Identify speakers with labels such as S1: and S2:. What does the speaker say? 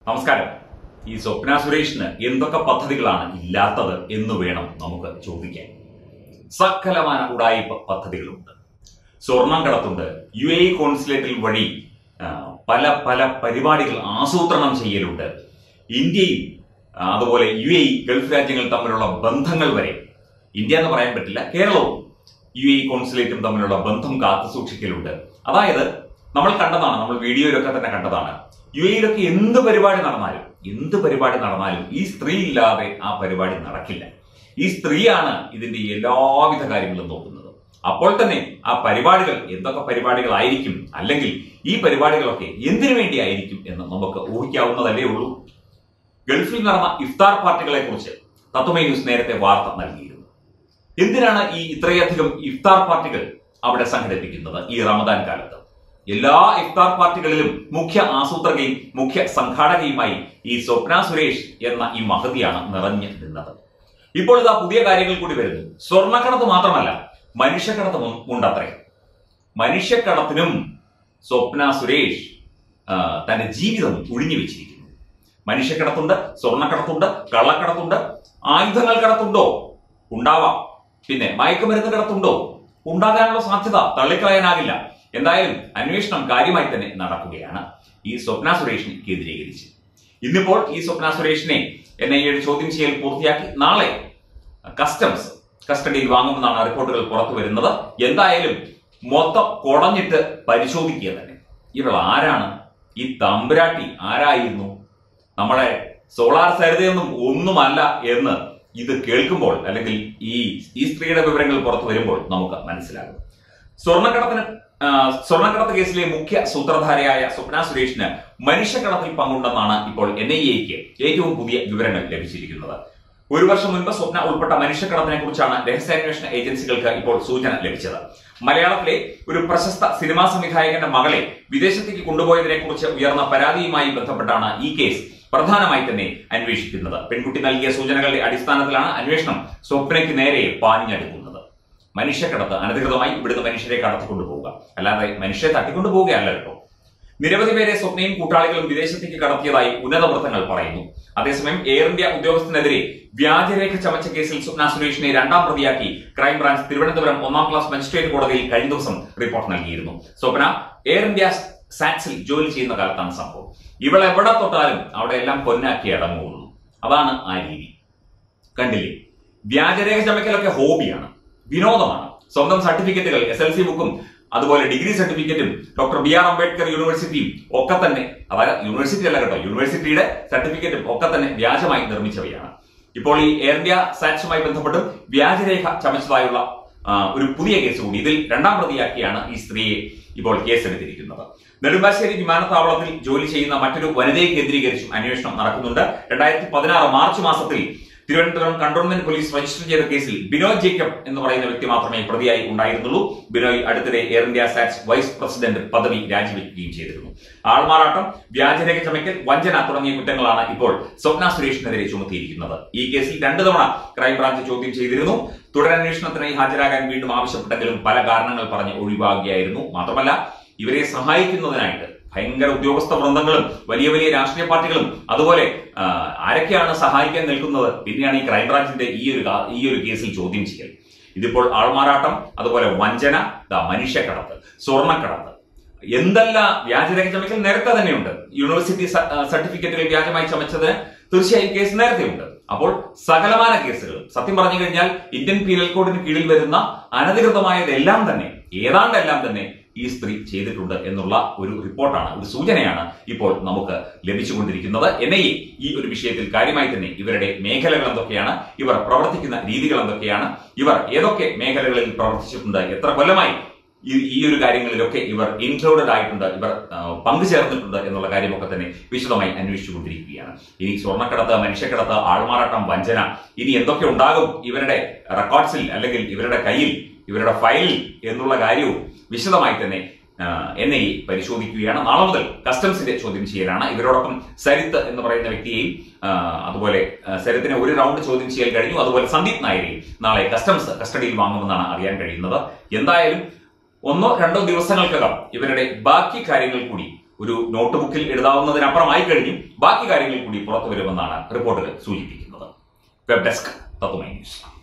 S1: നമസ്കാരം ഈ സ്വപ്ന സുരേഷിന് എന്തൊക്കെ പദ്ധതികളാണ് ഇല്ലാത്തത് എന്ന് വേണം നമുക്ക് ചോദിക്കാൻ സകലമാന ഉടായിപ്പ പദ്ധതികളുണ്ട് സ്വർണം കടത്തുണ്ട് യു എ കോൺസുലേറ്റിൽ വഴി ആ, പല പല പരിപാടികൾ ആസൂത്രണം ചെയ്യലുണ്ട് ഇന്ത്യയും ആ, അതുപോലെ യു എ ഗൾഫ് രാജ്യങ്ങൾ തമ്മിലുള്ള ബന്ധങ്ങൾ വരെ ഇന്ത്യ എന്ന് പറയാൻ പറ്റില്ല കേരളവും യു എ കോൺസുലേറ്റും തമ്മിലുള്ള ബന്ധം കാത്തു സൂക്ഷിക്കലുണ്ട് അതായത് നമ്മൾ കണ്ടതാണ് നമ്മൾ വീഡിയോയിലൊക്കെ തന്നെ കണ്ടതാണ് യു എയിലൊക്കെ എന്ത് പരിപാടി നടന്നാലും എന്ത് പരിപാടി നടന്നാലും ഈ സ്ത്രീ ഇല്ലാതെ ആ പരിപാടി നടക്കില്ല ഈ സ്ത്രീയാണ് ഇതിന്റെ എല്ലാവിധ കാര്യങ്ങളും നോക്കുന്നത് അപ്പോൾ തന്നെ ആ പരിപാടികൾ എന്തൊക്കെ പരിപാടികളായിരിക്കും അല്ലെങ്കിൽ ഈ പരിപാടികളൊക്കെ എന്തിനു വേണ്ടിയായിരിക്കും എന്ന് നമുക്ക് ഊഹിക്കാവുന്നതല്ലേ ഉള്ളൂ ഗൾഫിൽ നടന്ന ഇഫ്താർ പാർട്ടികളെ കുറിച്ച് തത്വമേ ന്യൂസ് നേരത്തെ വാർത്ത നൽകിയിരുന്നു എന്തിനാണ് ഈ ഇത്രയധികം ഇഫ്താർ പാർട്ടികൾ അവിടെ സംഘടിപ്പിക്കുന്നത് ഈ റമദാൻ കാലത്ത് എല്ലാ ഇഫ്താർ പാർട്ടികളിലും മുഖ്യ ആസൂത്രകയും മുഖ്യ സംഘാടകയുമായി ഈ സ്വപ്ന സുരേഷ് എന്ന ഈ മഹതിയാണ് നിറഞ്ഞു നിന്നത് ഇപ്പോൾ ഇതാ പുതിയ കാര്യങ്ങൾ കൂടി വരുന്നു സ്വർണ്ണക്കടത്ത് മാത്രമല്ല മനുഷ്യക്കടത്ത് മു- ഉണ്ടത്രേ മനുഷ്യക്കടത്തിനും സ്വപ്ന സുരേഷ് ആ, തന്റെ ജീവിതം ഒഴിഞ്ഞു വെച്ചിരിക്കുന്നു മനുഷ്യക്കടത്തുണ്ട് സ്വർണ്ണക്കടത്തുണ്ട് കള്ളക്കടത്തുണ്ട് ആയുധങ്ങൾ കടത്തുണ്ടോ ഉണ്ടാവാം പിന്നെ മയക്കുമരുന്ന് കടത്തുണ്ടോ ഉണ്ടാകാനുള്ള സാധ്യത തള്ളിക്കളയാനാകില്ല എന്തായാലും അന്വേഷണം കാര്യമായി തന്നെ നടക്കുകയാണ് ഈ സ്വപ്ന സുരേഷിനെ കേന്ദ്രീകരിച്ച് ഇന്നിപ്പോൾ ഈ സ്വപ്ന സുരേഷിനെ എൻ ഐ എയുടെ ചോദ്യം ചെയ്യൽ പൂർത്തിയാക്കി നാളെ കസ്റ്റംസ് കസ്റ്റഡിയിൽ വാങ്ങുമെന്നാണ് റിപ്പോർട്ടുകൾ പുറത്തു വരുന്നത് എന്തായാലും മൊത്തം കുടഞ്ഞിട്ട് പരിശോധിക്കുക തന്നെ ഇവൾ ആരാണ് ഈ തമ്പുരാട്ടി ആരായിരുന്നു നമ്മുടെ സോളാർ സരിതയൊന്നും ഒന്നുമല്ല എന്ന് ഇത് കേൾക്കുമ്പോൾ അല്ലെങ്കിൽ ഈ ഈ സ്ത്രീയുടെ വിവരങ്ങൾ പുറത്തു വരുമ്പോൾ നമുക്ക് മനസ്സിലാകും സ്വർണ്ണക്കടത്തിന് ആ, സ്വർണ്ണക്കടത്ത് കേസിലെ മുഖ്യ സൂത്രധാരയായ സ്വപ്ന സുരേഷിന് മനുഷ്യക്കടത്തിൽ പങ്കുണ്ടെന്നാണ് ഇപ്പോൾ എൻ ഐ എക്ക് ഏറ്റവും പുതിയ വിവരങ്ങൾ ലഭിച്ചിരിക്കുന്നത് ഒരു വർഷം മുൻപ് സ്വപ്ന ഉൾപ്പെട്ട മനുഷ്യക്കടത്തിനെ കുറിച്ചാണ് രഹസ്യാന്വേഷണ ഏജൻസികൾക്ക് ഇപ്പോൾ സൂചന ലഭിച്ചത് മലയാളത്തിലെ ഒരു പ്രശസ്ത സിനിമാ സംവിധായകന്റെ മകളെ വിദേശത്തേക്ക് കൊണ്ടുപോയതിനെ കുറിച്ച് ഉയർന്ന പരാതിയുമായി ബന്ധപ്പെട്ടാണ് ഈ കേസ് പ്രധാനമായി തന്നെ അന്വേഷിക്കുന്നത് പെൺകുട്ടി നൽകിയ സൂചനകളുടെ അടിസ്ഥാനത്തിലാണ് അന്വേഷണം സ്വപ്നയ്ക്ക് നേരെ പാഞ്ഞെടുക്കുന്നത് മനുഷ്യക്കടത്ത് അനധികൃതമായി ഇവിടുന്ന് മനുഷ്യരെ കടത്തിക്കൊണ്ടുപോവുക അല്ലാതെ മനുഷ്യരെ തട്ടിക്കൊണ്ടുപോവുകയല്ല കേട്ടോ നിരവധി പേരെ സ്വപ്നയും കൂട്ടാളികളും വിദേശത്തേക്ക് കടത്തിയതായി ഉന്നത വൃത്തങ്ങൾ പറയുന്നു അതേസമയം എയർ ഇന്ത്യ ഉദ്യോഗസ്ഥനെതിരെ വ്യാജരേഖ ചമച്ച കേസിൽ സ്വപ്ന സുരേഷിനെ രണ്ടാം പ്രതിയാക്കി ക്രൈംബ്രാഞ്ച് തിരുവനന്തപുരം ഒന്നാം ക്ലാസ് മജിസ്ട്രേറ്റ് കോടതിയിൽ കഴിഞ്ഞ ദിവസം റിപ്പോർട്ട് നൽകിയിരുന്നു സ്വപ്ന എയർ ഇന്ത്യ സാറ്റ്സിൽ ജോലി ചെയ്യുന്ന കാലത്താണ് സംഭവം ഇവൾ എവിടെ തൊട്ടാലും അവിടെ എല്ലാം പൊന്നാക്കി അടങ്ങുള്ളൂ അതാണ് ആ രീതി കണ്ടില്ലേ വ്യാജരേഖ ചമയ്ക്കലൊക്കെ ഹോബിയാണ് വിനോദമാണ് സ്വന്തം സർട്ടിഫിക്കറ്റുകൾ എസ് എൽ സി ബുക്കും അതുപോലെ ഡിഗ്രി സർട്ടിഫിക്കറ്റും ഡോക്ടർ ബി ആർ അംബേദ്കർ യൂണിവേഴ്സിറ്റിയും ഒക്കെ തന്നെ അതായത് യൂണിവേഴ്സിറ്റി അല്ല കേട്ടോ യൂണിവേഴ്സിറ്റിയുടെ സർട്ടിഫിക്കറ്റും ഒക്കെ തന്നെ വ്യാജമായി നിർമ്മിച്ചവയാണ് ഇപ്പോൾ ഈ എയർ ഇന്ത്യ സാറ്റ്സുമായി ബന്ധപ്പെട്ട് വ്യാജരേഖ ചമച്ചതായുള്ള ആ, ഒരു പുതിയ കേസ് കൂടി ഇതിൽ രണ്ടാം പ്രതിയാക്കിയാണ് ഈ സ്ത്രീയെ ഇപ്പോൾ കേസെടുത്തിരിക്കുന്നത് നെടുമ്പാശ്ശേരി വിമാനത്താവളത്തിൽ ജോലി ചെയ്യുന്ന മറ്റൊരു വനിതയെ കേന്ദ്രീകരിച്ചും അന്വേഷണം നടക്കുന്നുണ്ട് രണ്ടായിരത്തി പതിനാറ് മാർച്ച് മാസത്തിൽ തിരുവനന്തപുരം കണ്ടോൺമെന്റ് പോലീസ് രജിസ്റ്റർ ചെയ്ത കേസിൽ ബിനോയ് ജേക്കബ് എന്ന് പറയുന്ന വ്യക്തി മാത്രമേ പ്രതിയായി ഉണ്ടായിരുന്നുള്ളൂ ബിനോയ് അടുത്തിടെ Air India SATS vice president പദവി രാജിവെക്കുകയും ചെയ്തിരുന്നു ആൾമാറാട്ടം വ്യാജരേഖ ചമയ്ക്കൽ വഞ്ചന തുടങ്ങിയ കുറ്റങ്ങളാണ് ഇപ്പോൾ സ്വപ്ന സുരേഷിനെതിരെ ചുമത്തിയിരിക്കുന്നത് ഈ കേസിൽ രണ്ടു തവണ ക്രൈംബ്രാഞ്ച് ചോദ്യം ചെയ്തിരുന്നു തുടരന്വേഷണത്തിനായി ഹാജരാകാൻ വീണ്ടും ആവശ്യപ്പെട്ടെങ്കിലും പല കാരണങ്ങൾ പറഞ്ഞ് ഒഴിവാകുകയായിരുന്നു മാത്രമല്ല ഇവരെ സഹായിക്കുന്നതിനായിട്ട് ഭയങ്കര ഉദ്യോഗസ്ഥ വൃന്ദങ്ങളും വലിയ വലിയ രാഷ്ട്രീയ പാർട്ടികളും അതുപോലെ ആ, ആരൊക്കെയാണ് സഹായിക്കാൻ നിൽക്കുന്നത് പിന്നെയാണ് ഈ ക്രൈംബ്രാഞ്ചിന്റെ ഈ ഒരു കാ- ഈ ഒരു കേസിൽ ചോദ്യം ചെയ്യൽ ഇതിപ്പോൾ ആൾമാറാട്ടം അതുപോലെ വഞ്ചന ദാ മനുഷ്യക്കടത്ത് സ്വർണ്ണക്കടത്ത് എന്തെല്ലാം വ്യാജരേഖ ചമയ്ക്കൽ നേരത്തെ തന്നെയുണ്ട് യൂണിവേഴ്സിറ്റി സ- ആ, സർട്ടിഫിക്കറ്റുകൾ വ്യാജമായി ചമച്ചതിന് തീർച്ചയായും കേസ് നേരത്തെ ഉണ്ട് അപ്പോൾ സകലമാന കേസുകൾ സത്യം പറഞ്ഞു കഴിഞ്ഞാൽ ഇന്ത്യൻ പീനൽ കോഡിന് കീഴിൽ വരുന്ന അനധികൃതമായതെല്ലാം തന്നെ ഏതാണ്ടെല്ലാം തന്നെ ഈ സ്ത്രീ ചെയ്തിട്ടുണ്ട് എന്നുള്ള ഒരു റിപ്പോർട്ടാണ് ഒരു സൂചനയാണ് ഇപ്പോൾ നമുക്ക് ലഭിച്ചുകൊണ്ടിരിക്കുന്നത് എൻ ഐ എ ഈ ഒരു വിഷയത്തിൽ കാര്യമായി തന്നെ ഇവരുടെ മേഖലകൾ എന്തൊക്കെയാണ് ഇവർ പ്രവർത്തിക്കുന്ന രീതികൾ എന്തൊക്കെയാണ് ഇവർ ഏതൊക്കെ മേഖലകളിൽ പ്രവർത്തിച്ചിട്ടുണ്ട് എത്ര കൊല്ലമായി ഈ ഈ ഒരു കാര്യങ്ങളിലൊക്കെ ഇവർ ഇൻക്ലൂഡഡ് ആയിട്ടുണ്ട് ഇവർ ആ, പങ്കുചേർന്നിട്ടുണ്ട് എന്നുള്ള കാര്യമൊക്കെ തന്നെ വിശദമായി അന്വേഷിച്ചുകൊണ്ടിരിക്കുകയാണ് ഇനി സ്വർണ്ണക്കടത്ത് മനുഷ്യക്കടത്ത് ആൾമാറാട്ടം വഞ്ചന ഇനി എന്തൊക്കെ ഉണ്ടാകും ഇവരുടെ റെക്കോർഡ്സിൽ അല്ലെങ്കിൽ ഇവരുടെ കയ്യിൽ ഇവരുടെ ഫയലിൽ എന്നുള്ള കാര്യവും വിശദമായി തന്നെ എൻ ഐ പരിശോധിക്കുകയാണ് നാളെ മുതൽ കസ്റ്റംസിന്റെ ചോദ്യം ചെയ്യലാണ് ഇവരോടൊപ്പം സരിത്ത് എന്ന് പറയുന്ന വ്യക്തിയെയും ആ, അതുപോലെ ആ, സരിത്തിനെ ഒരു റൗണ്ട് ചോദ്യം ചെയ്യൽ കഴിഞ്ഞു അതുപോലെ സന്ദീപ് നായരെയും നാളെ കസ്റ്റംസ് കസ്റ്റഡിയിൽ വാങ്ങുമെന്നാണ് അറിയാൻ കഴിയുന്നത് എന്തായാലും ഒന്നോ രണ്ടോ ദിവസങ്ങൾക്കകം ഇവരുടെ ബാക്കി കാര്യങ്ങൾ കൂടി ഒരു നോട്ട് ബുക്കിൽ എഴുതാവുന്നതിനപ്പുറമായി കഴിഞ്ഞു ബാക്കി കാര്യങ്ങൾ കൂടി പുറത്തു വരുമെന്നാണ് റിപ്പോർട്ടുകൾ സൂചിപ്പിക്കുന്നത് വെബ് ഡെസ്ക് തത്വമൈ ന്യൂസ്